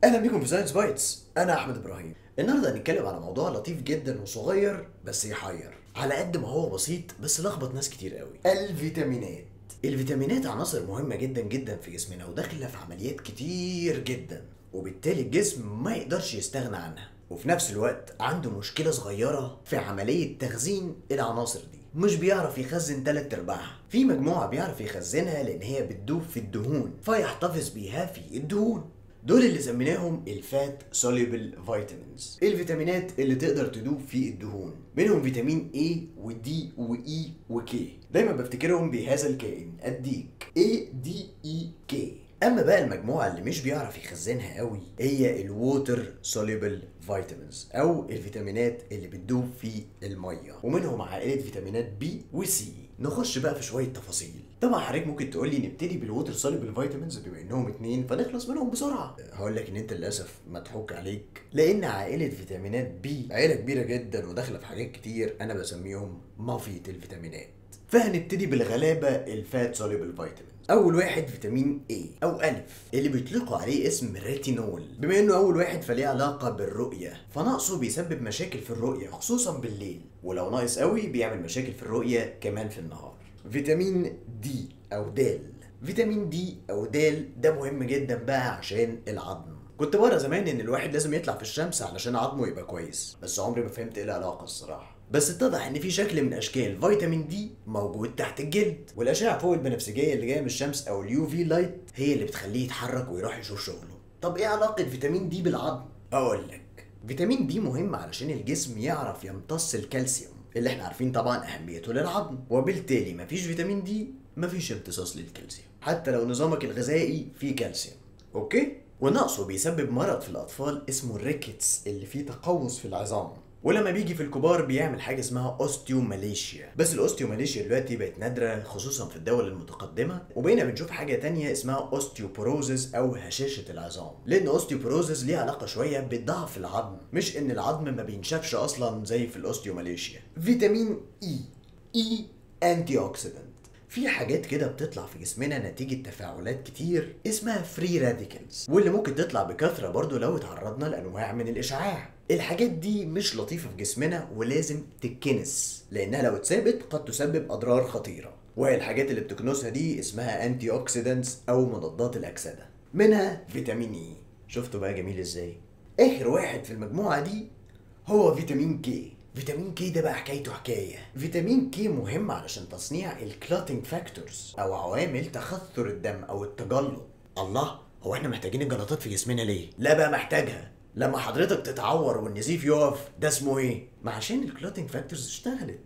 اهلا بيكم في ساينس بايتس انا احمد ابراهيم النهارده هنتكلم على موضوع لطيف جدا وصغير بس يحير على قد ما هو بسيط بس لخبط ناس كتير قوي الفيتامينات الفيتامينات عناصر مهمة جدا جدا في جسمنا وداخلة في عمليات كتير جدا وبالتالي الجسم ما يقدرش يستغنى عنها وفي نفس الوقت عنده مشكلة صغيرة في عملية تخزين العناصر دي مش بيعرف يخزن تلات ارباعها في مجموعة بيعرف يخزنها لان هي بتدوب في الدهون فيحتفظ بيها في الدهون دول اللي سميناهم الفات سوليبل فيتامينز الفيتامينات اللي تقدر تدوب في الدهون منهم فيتامين A ودي وإي وكي دايما بفتكرهم بهذا الكائن الديك A D E K اما بقى المجموعه اللي مش بيعرف يخزنها قوي هي الووتر سوليبل فيتامينز او الفيتامينات اللي بتدوب في الميه ومنهم عائله فيتامينات بي وسي نخش بقى في شويه تفاصيل طبعا حضرتك ممكن تقول لي نبتدي بالووتر سوليبل فيتامينز بما انهم اتنين فنخلص منهم بسرعه هقول لك ان انت للاسف مضحوك عليك لان عائله فيتامينات بي عائله كبيره جدا وداخله في حاجات كتير انا بسميهم مافيه الفيتامينات فهنبتدي بالغلابه الفات سوليبل فيتامين اول واحد فيتامين A او الف اللي بيطلقوا عليه اسم ريتينول بما انه اول واحد فليه علاقه بالرؤيه فنقصه بيسبب مشاكل في الرؤيه خصوصا بالليل ولو ناقص قوي بيعمل مشاكل في الرؤيه كمان في النهار فيتامين دي او د فيتامين دي او د ده مهم جدا بقى عشان العظم كنت بقرا زمان ان الواحد لازم يطلع في الشمس علشان عظمه يبقى كويس بس عمري ما فهمت ايه العلاقه الصراحه بس اتضح ان في شكل من اشكال فيتامين دي موجود تحت الجلد والاشعه فوق البنفسجيه اللي جايه من الشمس او اليو في لايت هي اللي بتخليه يتحرك ويروح يشوف شغله طب ايه علاقه فيتامين دي بالعظم اقول لك فيتامين دي مهم علشان الجسم يعرف يمتص الكالسيوم اللي احنا عارفين طبعا اهميته للعظم وبالتالي مفيش فيتامين دي مفيش امتصاص للكالسيوم حتى لو نظامك الغذائي فيه كالسيوم اوكي ونقصه بيسبب مرض في الاطفال اسمه الريكتس اللي فيه تقوس في العظام ولما بيجي في الكبار بيعمل حاجه اسمها اوستيوماليشيا بس الاوستيوماليشيا دلوقتي بقت نادره خصوصا في الدول المتقدمه وبقينا بنشوف حاجه تانية اسمها اوستيوبوروزز او هشاشه العظام لان اوستيوبوروزز ليها علاقه شويه بضعف العظم مش ان العظم ما بينشفش اصلا زي في الاوستيوماليشيا فيتامين اي اي انتي اوكسيدنت في حاجات كده بتطلع في جسمنا نتيجة تفاعلات كتير اسمها فري راديكالز واللي ممكن تطلع بكثرة برضو لو اتعرضنا لأنواع من الإشعاع الحاجات دي مش لطيفة في جسمنا ولازم تتكنس لأنها لو اتثابت قد تسبب أضرار خطيرة وهي الحاجات اللي بتكنسها دي اسمها انتي اوكسيدنتس أو مضادات الأكسدة منها فيتامين اي شفتوا بقى جميل ازاي آخر واحد في المجموعة دي هو فيتامين كي فيتامين كي ده بقى حكايته حكايه فيتامين كي مهم علشان تصنيع الكلوتينج فاكتورز او عوامل تخثر الدم او التجلط الله هو احنا محتاجين الجلطات في جسمنا ليه لا بقى محتاجها لما حضرتك تتعور والنزيف يقف ده اسمه ايه ما عشان الكلوتينج فاكتورز اشتغلت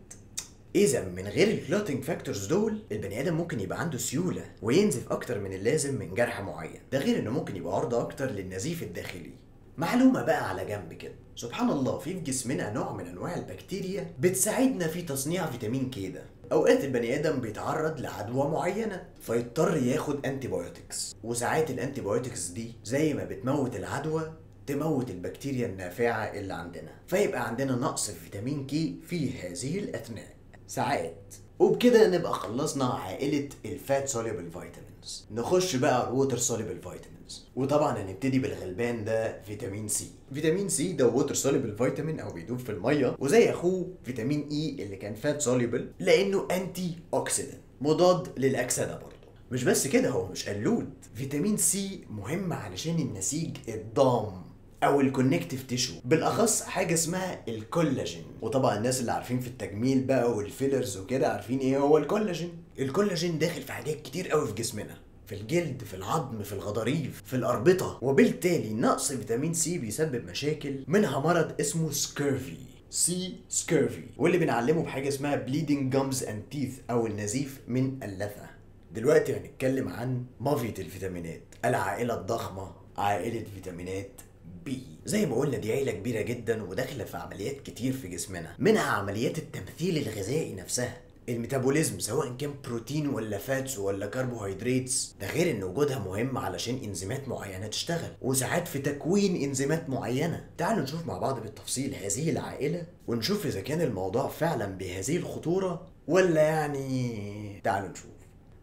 اذا من غير الكلوتينج فاكتورز دول البني ادم ممكن يبقى عنده سيوله وينزف اكتر من اللازم من جرح معين ده غير انه ممكن يبقى عرضه اكتر للنزيف الداخلي معلومة بقى على جنب كده سبحان الله في في جسمنا نوع من انواع البكتيريا بتساعدنا في تصنيع فيتامين كي ده اوقات البني ادم بيتعرض لعدوى معينه فيضطر ياخد انتي بايوتكس وساعات الانتي بايوتكس دي زي ما بتموت العدوى تموت البكتيريا النافعه اللي عندنا فيبقى عندنا نقص في فيتامين كي في هذه الاثناء ساعات وبكده نبقى خلصنا عائلة الفات سوليبل فيتامينز نخش بقى على الووتر سوليبل فيتامينز وطبعا هنبتدي بالغلبان ده فيتامين سي فيتامين سي ده ووتر سوليبل فيتامين او بيدوب في الميه وزي اخوه فيتامين اي اللي كان فات سوليبل لانه انتي اوكسيدنت مضاد للاكسده برضه مش بس كده هو مش قلود فيتامين سي مهم علشان النسيج الضام او الكونكتيف تيشو بالاخص حاجه اسمها الكولاجين وطبعا الناس اللي عارفين في التجميل بقى والفيلرز وكده عارفين ايه هو الكولاجين الكولاجين داخل في حاجات كتير قوي في جسمنا في الجلد في العظم في الغضاريف في الاربطه وبالتالي نقص فيتامين سي بيسبب مشاكل منها مرض اسمه سكيرفي سي سكيرفي واللي بنعلمه بحاجه اسمها بليدنج جامز اند تيث او النزيف من اللثه دلوقتي هنتكلم عن مافية الفيتامينات العائله الضخمه عائله فيتامينات بي زي ما قلنا دي عيله كبيره جدا وداخله في عمليات كتير في جسمنا منها عمليات التمثيل الغذائي نفسها الميتابوليزم سواء كان بروتين ولا فاتس ولا كربوهيدراتس ده غير ان وجودها مهم علشان انزيمات معينه تشتغل وساعات في تكوين انزيمات معينه تعالوا نشوف مع بعض بالتفصيل هذه العائله ونشوف اذا كان الموضوع فعلا بهذه الخطوره ولا يعني تعالوا نشوف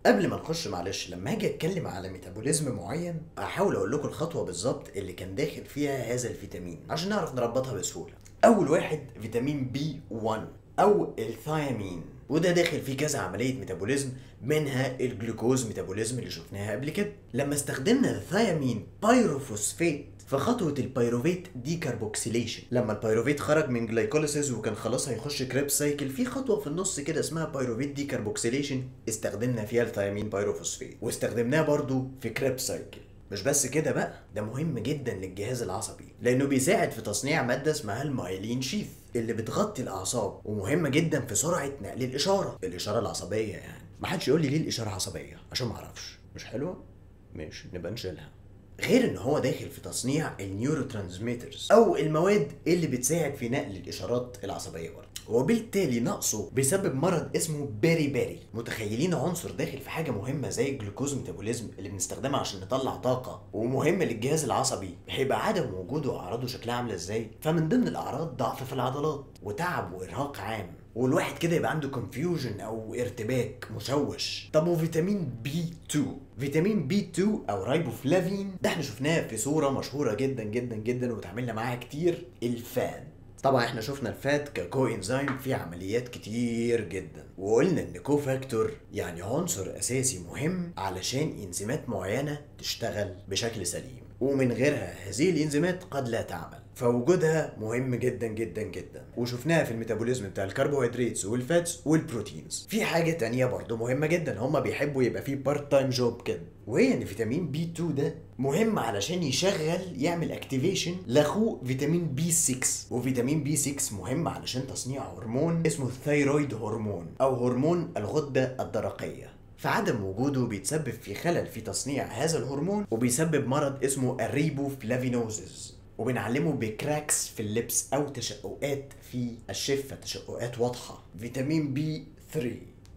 قبل ما نخش معلش لما اجي اتكلم على ميتابوليزم معين احاول اقول لكم الخطوه بالظبط اللي كان داخل فيها هذا الفيتامين عشان نعرف نربطها بسهوله اول واحد فيتامين بي 1 او الثيامين وده داخل فيه كذا عملية ميتابوليزم منها الجلوكوز ميتابوليزم اللي شفناها قبل كده لما استخدمنا الثيامين بايروفوسفيت في خطوة البيروفيت ديكربوكسيليشن لما البيروفيت خرج من جلايكوليسيس وكان خلاص هيخش كريب سايكل في خطوة في النص كده اسمها بيروفيت ديكربوكسيليشن استخدمنا فيها الثيامين بايروفوسفيت واستخدمناه برضو في كريب سايكل مش بس كده بقى ده مهم جدا للجهاز العصبي لانه بيساعد في تصنيع ماده اسمها المايلين شيث اللي بتغطي الاعصاب ومهمه جدا في سرعه نقل الاشاره الاشاره العصبيه يعني ما حدش يقول لي ليه الاشاره عصبيه عشان ما اعرفش مش حلوه ماشي نبقى نشيلها غير ان هو داخل في تصنيع النيورو ترانسميترز او المواد اللي بتساعد في نقل الاشارات العصبيه برضه وبالتالي نقصه بيسبب مرض اسمه بيري بيري متخيلين عنصر داخل في حاجه مهمه زي الجلوكوز ميتابوليزم اللي بنستخدمها عشان نطلع طاقه ومهم للجهاز العصبي هيبقى عدم وجوده اعراضه شكلها عامله ازاي فمن ضمن الاعراض ضعف في العضلات وتعب وارهاق عام والواحد كده يبقى عنده كونفيوجن او ارتباك مشوش طب وفيتامين بي 2 فيتامين بي 2 او رايبوفلافين ده احنا شفناه في صوره مشهوره جدا جدا جدا وتعاملنا معاها كتير الفاد طبعا احنا شفنا الفات ككو انزيم في عمليات كتير جدا وقلنا ان كو فاكتور يعني عنصر اساسي مهم علشان انزيمات معينه تشتغل بشكل سليم ومن غيرها هذه الانزيمات قد لا تعمل فوجودها مهم جدا جدا جدا وشفناها في الميتابوليزم بتاع الكربوهيدرات والفاتس والبروتينز في حاجه تانية برضو مهمه جدا هما بيحبوا يبقى فيه بارت تايم جوب كده وهي ان فيتامين بي 2 ده مهم علشان يشغل يعمل اكتيفيشن لاخوه فيتامين بي 6 وفيتامين بي 6 مهم علشان تصنيع هرمون اسمه الثيرويد هرمون او هرمون الغده الدرقيه فعدم وجوده بيتسبب في خلل في تصنيع هذا الهرمون وبيسبب مرض اسمه الريبوفلافينوزز وبنعلمه بكراكس في اللبس او تشققات في الشفه تشققات واضحه فيتامين بي 3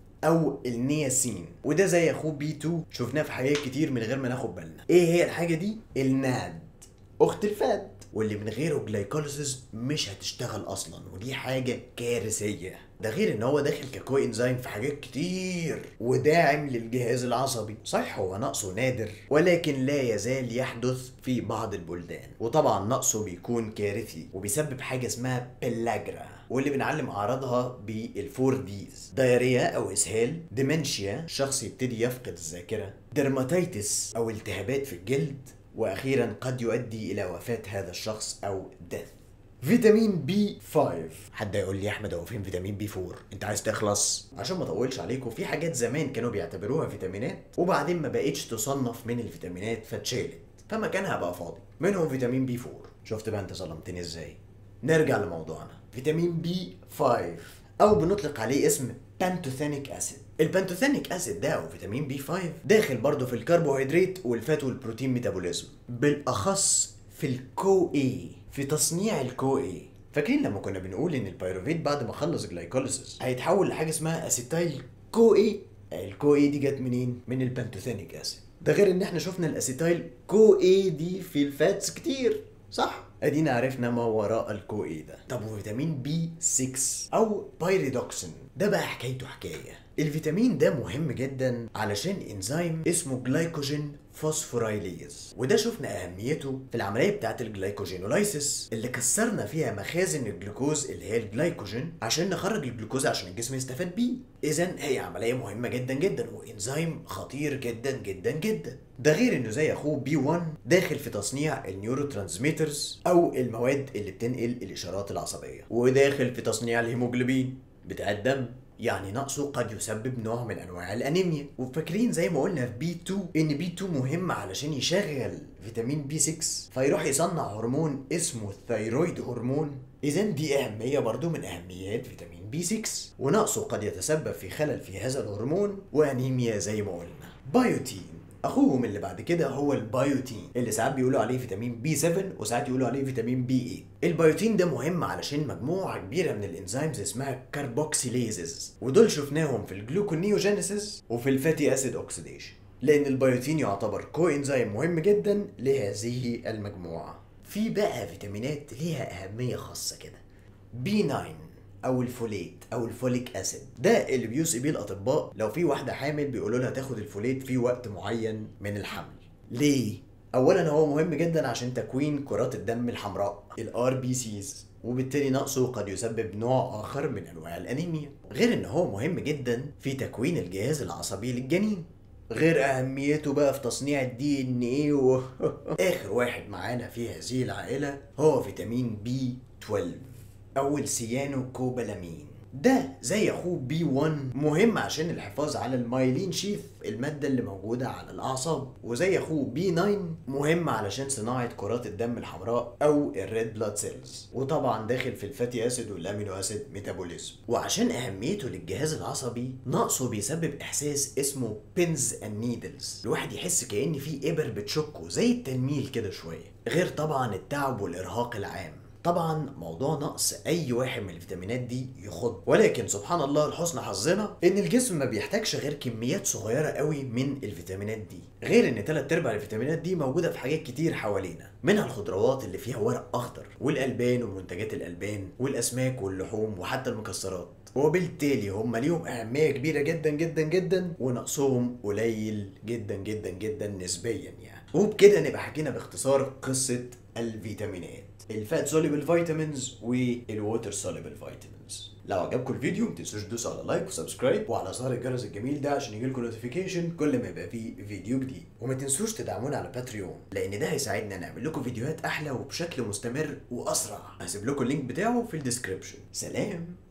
او النياسين وده زي اخوه بي 2 شفناه في حاجات كتير من غير ما ناخد بالنا ايه هي الحاجه دي الناد اخت الفات واللي من غيره جلايكوليسيس مش هتشتغل اصلا ودي حاجه كارثيه ده غير ان هو داخل ككو انزيم في حاجات كتير وداعم للجهاز العصبي صح هو نقصه نادر ولكن لا يزال يحدث في بعض البلدان وطبعا نقصه بيكون كارثي وبيسبب حاجه اسمها بلاجرا واللي بنعلم اعراضها بالفور ديز دايريا او اسهال ديمنشيا شخص يبتدي يفقد الذاكره درماتيتس او التهابات في الجلد واخيرا قد يؤدي الى وفاه هذا الشخص او ديث فيتامين بي 5 حد يقول لي يا احمد هو فين فيتامين بي 4 انت عايز تخلص عشان ما اطولش عليكم في حاجات زمان كانوا بيعتبروها فيتامينات وبعدين ما بقتش تصنف من الفيتامينات فاتشالت فمكانها بقى فاضي منهم فيتامين بي 4 شفت بقى انت ظلمتني ازاي نرجع لموضوعنا فيتامين بي 5 او بنطلق عليه اسم بانتوثينيك اسيد البانتوثينيك اسيد ده او فيتامين بي 5 داخل برضه في الكربوهيدرات والفات والبروتين ميتابوليزم بالاخص في الكو اي في تصنيع الكو اي فاكرين لما كنا بنقول ان البيروفيت بعد ما خلص جلايكوليسيس هيتحول لحاجه اسمها اسيتايل كو اي الكو اي دي جت منين من البانتوثينيك اسيد ده غير ان احنا شفنا الاسيتايل كو اي دي في الفاتس كتير صح ادينا عرفنا ما وراء الكو اي ده طب وفيتامين بي 6 او بايريدوكسين ده بقى حكايته حكايه الفيتامين ده مهم جدا علشان انزيم اسمه جلايكوجين فوسفورايليز وده شفنا اهميته في العمليه بتاعه الجلايكوجينولايسيس اللي كسرنا فيها مخازن الجلوكوز اللي هي الجلايكوجين عشان نخرج الجلوكوز عشان الجسم يستفاد بيه اذا هي عمليه مهمه جدا جدا وانزيم خطير جدا جدا جدا ده غير انه زي اخوه بي 1 داخل في تصنيع النيورو ترانسميترز او المواد اللي بتنقل الاشارات العصبيه وداخل في تصنيع الهيموجلوبين بتاع الدم يعني نقصه قد يسبب نوع من انواع الانيميا وفاكرين زي ما قلنا في بي 2 ان بي 2 مهم علشان يشغل فيتامين بي 6 فيروح يصنع هرمون اسمه الثيرويد هرمون اذا دي اهميه برضو من اهميات فيتامين بي 6 ونقصه قد يتسبب في خلل في هذا الهرمون وانيميا زي ما قلنا بايوتين اخوهم اللي بعد كده هو البايوتين اللي ساعات بيقولوا عليه فيتامين بي 7 وساعات يقولوا عليه فيتامين بي 8 البايوتين ده مهم علشان مجموعه كبيره من الانزيمز اسمها كاربوكسيليزز ودول شفناهم في الجلوكونيوجينيسيس وفي الفاتي اسيد اوكسيديشن لان البايوتين يعتبر كو انزيم مهم جدا لهذه المجموعه في بقى فيتامينات ليها اهميه خاصه كده بي 9 او الفوليت او الفوليك اسيد ده اللي بيوصي بيه الاطباء لو في واحده حامل بيقولوا لها تاخد الفوليت في وقت معين من الحمل ليه اولا هو مهم جدا عشان تكوين كرات الدم الحمراء الار بي سيز وبالتالي نقصه قد يسبب نوع اخر من انواع الانيميا غير ان هو مهم جدا في تكوين الجهاز العصبي للجنين غير اهميته بقى في تصنيع الدي ان ايه و... اخر واحد معانا في هذه العائله هو فيتامين بي 12 او السيانو كوبالامين ده زي اخوه بي 1 مهم عشان الحفاظ على المايلين شيث المادة اللي موجودة على الأعصاب وزي أخوه بي 9 مهم علشان صناعة كرات الدم الحمراء أو الريد بلاد سيلز وطبعا داخل في الفاتي أسيد والأمينو أسيد ميتابوليزم وعشان أهميته للجهاز العصبي نقصه بيسبب إحساس اسمه بينز اند نيدلز الواحد يحس كأن في إبر بتشكه زي التنميل كده شوية غير طبعا التعب والإرهاق العام طبعا موضوع نقص اي واحد من الفيتامينات دي يخض ولكن سبحان الله لحسن حظنا ان الجسم ما بيحتاجش غير كميات صغيره قوي من الفيتامينات دي غير ان تلات ارباع الفيتامينات دي موجوده في حاجات كتير حوالينا منها الخضروات اللي فيها ورق اخضر والالبان ومنتجات الالبان والاسماك واللحوم وحتى المكسرات وبالتالي هم ليهم اهميه كبيره جدا جدا جدا ونقصهم قليل جدا جدا جدا نسبيا يعني وبكده نبقى حكينا باختصار قصه الفيتامينات الفات سوليبل فيتامينز والووتر سوليبل فيتامينز لو عجبكم الفيديو ما تنسوش تدوسوا على لايك وسبسكرايب وعلى زر الجرس الجميل ده عشان يجيلكم نوتيفيكيشن كل ما يبقى فيه فيديو جديد وما تنسوش تدعمونا على باتريون لان ده هيساعدنا نعمل لكم فيديوهات احلى وبشكل مستمر واسرع هسيب لكم اللينك بتاعه في الديسكربشن سلام